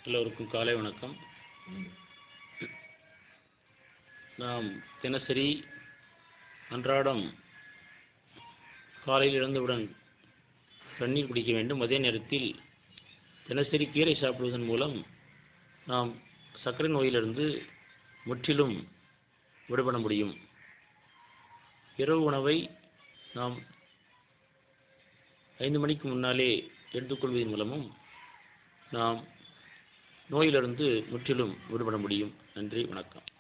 எல்லோருக்கும் காலை வணக்கம் நாம் தினசரி அன்றாடம் காலையில் எழுந்தவுடன் தண்ணீர் குடிக்க வேண்டும் அதே நேரத்தில் தினசரி கீரை சாப்பிடுவதன் மூலம் நாம் சர்க்கரை நோயிலிருந்து முற்றிலும் விடுபட முடியும் இரவு உணவை நாம் ஐந்து மணிக்கு முன்னாலே எடுத்துக்கொள்வதன் மூலமும் நாம் நோயிலிருந்து முற்றிலும் விடுபட முடியும் நன்றி வணக்கம்